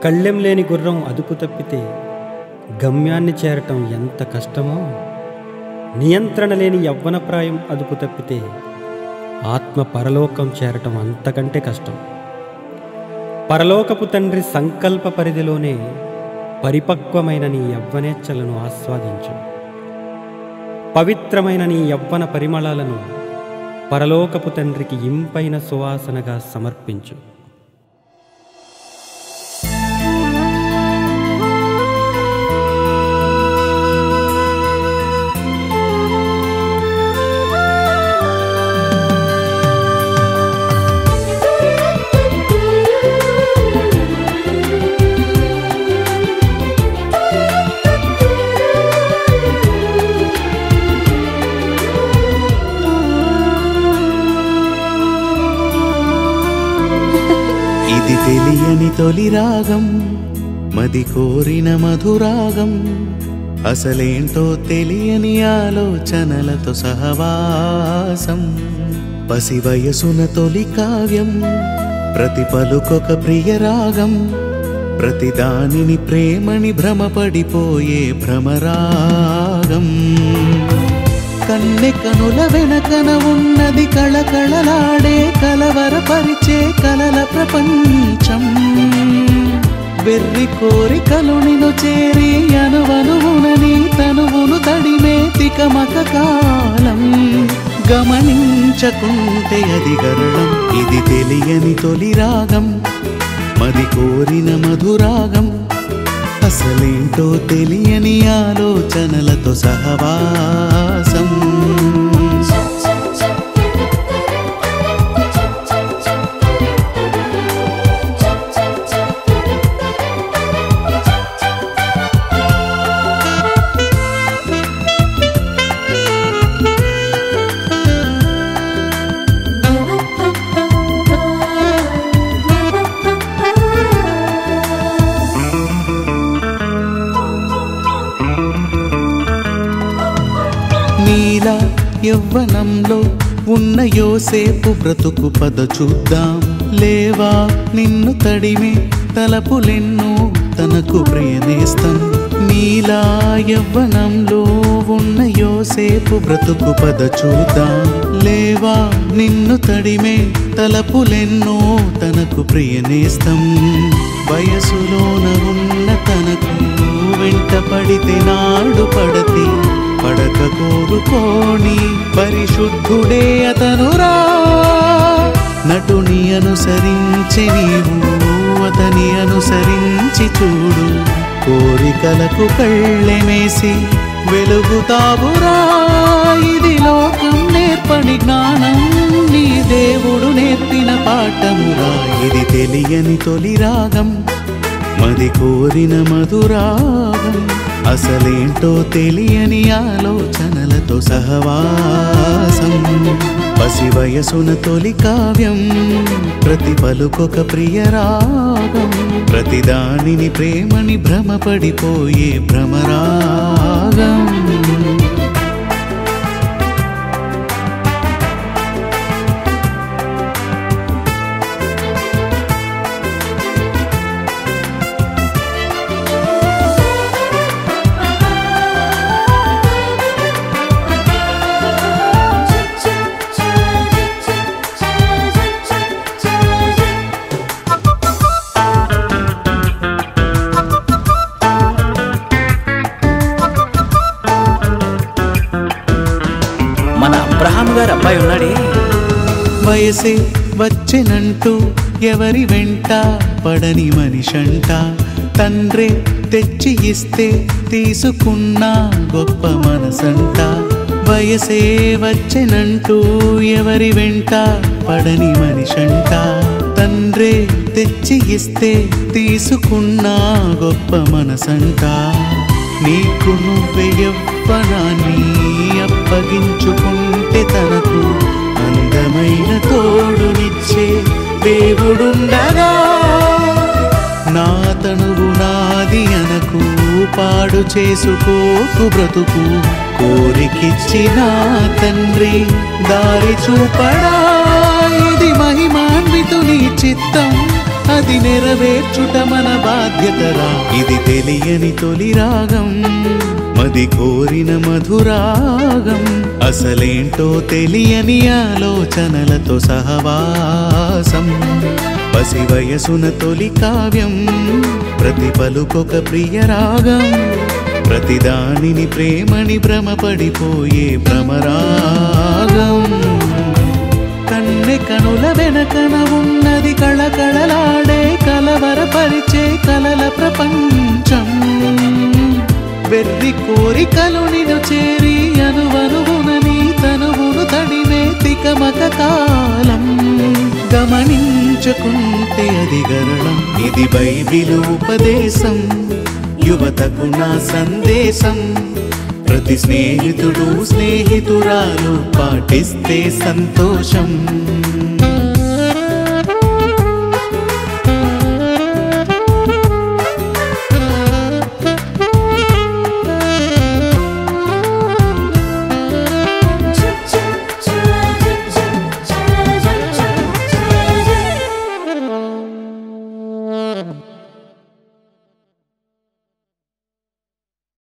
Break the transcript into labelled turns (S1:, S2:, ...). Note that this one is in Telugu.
S1: కళ్ళెం లేని గుర్రం అదుపు తప్పితే గమ్యాన్ని చేరటం ఎంత కష్టమో నియంత్రణ లేని యవ్వనప్రాయం అదుపు తప్పితే ఆత్మ పరలోకం చేరటం అంతకంటే కష్టం పరలోకపు తండ్రి సంకల్ప పరిధిలోనే పరిపక్వమైన నీ యవ్వనేచ్ఛలను ఆస్వాదించు పవిత్రమైన నీ యవ్వన పరిమళాలను పరలోకపు తండ్రికి ఇంపైన సువాసనగా సమర్పించు
S2: ఇది తెలియని తొలి రాగం మది కోరిన మధురాగం అసలేంటో తెలియని ఆలోచనలతో సహవాసం పసి వయసున తొలి కావ్యం ప్రతి పలుకొక ప్రియ రాగం ప్రతి దానిని ప్రేమని భ్రమపడిపోయే భ్రమరాగం కన్నె కనుల వెనకన ఉన్నది కళకళలాడే కలవరపరిచే కలల ప్రపంచం వెర్రి కోరికలు నిను చేరి అనువనువునని తనువును తడిమే తికమక కాలం గమనించకుంటే అది గరళం ఇది తెలియని తొలి రాగం మది కోరిన మధురాగం అసలేంటో తెలియని ఆలోచనలతో సహవాసం నీల యవ్వనంలో ఉన్న యోసేపు బ్రతుకు పద చూద్దాం లేవా నిన్ను తడిమే తలపులెన్నో తనకు ప్రియనేస్తం నీలా యవ్వనంలో ఉన్న యోసేపు బ్రతుకు పద చూద్దాం లేవా నిన్ను తడిమే తలపులెన్నో తనకు ప్రియనేస్తం వయసులోన ఉన్న తనకు వెంట పడితే నాడు పడతి పడక కోరుకోని పరిశుద్ధుడే అతనురా నటుని అనుసరించి నీవు అతని అనుసరించి చూడు కోరికలకు కళ్ళెమేసి వెలుగుతావురా ఇది లోకం నేర్పని జ్ఞానం నీ దేవుడు నేర్పిన పాఠమురా ఇది తెలియని తొలి రాగం మది కోరిన మధురాగం అసలేంటో తెలియని ఆలోచనలతో సహవాసం పసి వయసున తొలి కావ్యం ప్రతి పలుకొక ప్రియ రాగం ప్రతి దానిని ప్రేమని భ్రమపడిపోయే భ్రమరాగం
S3: మన అబ్రహాం గారు అబ్బాయి ఉన్నాడే
S2: వయసే వచ్చెనంటూ ఎవరి వెంట పడని మనిషంట తండ్రి తెచ్చి ఇస్తే తీసుకున్న గొప్ప మనసంట వయసే వచ్చెనంటూ ఎవరి వెంట పడని మనిషంట తండ్రి తెచ్చి ఇస్తే తీసుకున్న గొప్ప మనసంట నీకు నువ్వే యవ్వనాన్ని అప్పగించుకుంటే తనకు అందమైన తోడునిచ్చే దేవుడుండగా నా తనువు నాది అనకు పాడు చేసుకోకు బ్రతుకు కోరికిచ్చిన తండ్రి దారి చూపడా ఇది మహిమాన్వితుని చిత్తం అది నెరవేర్చుట మన బాధ్యతరా ఇది తెలియని తొలి రాగం మది కోరిన మధురాగం అసలేంటో తెలియని ఆలోచనలతో సహవాసం పసి వయసున తొలి కావ్యం ప్రతి పలుకొక ప్రియ రాగం ప్రతిదానిని ప్రేమని భ్రమపడిపోయే భ్రమరాగం కన్నె కనుల వెనకన ఉన్నది కళకళలాడే కలవరపరిచే కలల ప్రపంచం వెర్రి కోరికలు నిన్ను చేరి అనువనువున నీ తనువును తడిమే తికమక కాలం గమనించుకుంటే అది గరళం ఇది బైబిలు ఉపదేశం యువతకు నా సందేశం ప్రతి స్నేహితుడు స్నేహితురాలు పాటిస్తే సంతోషం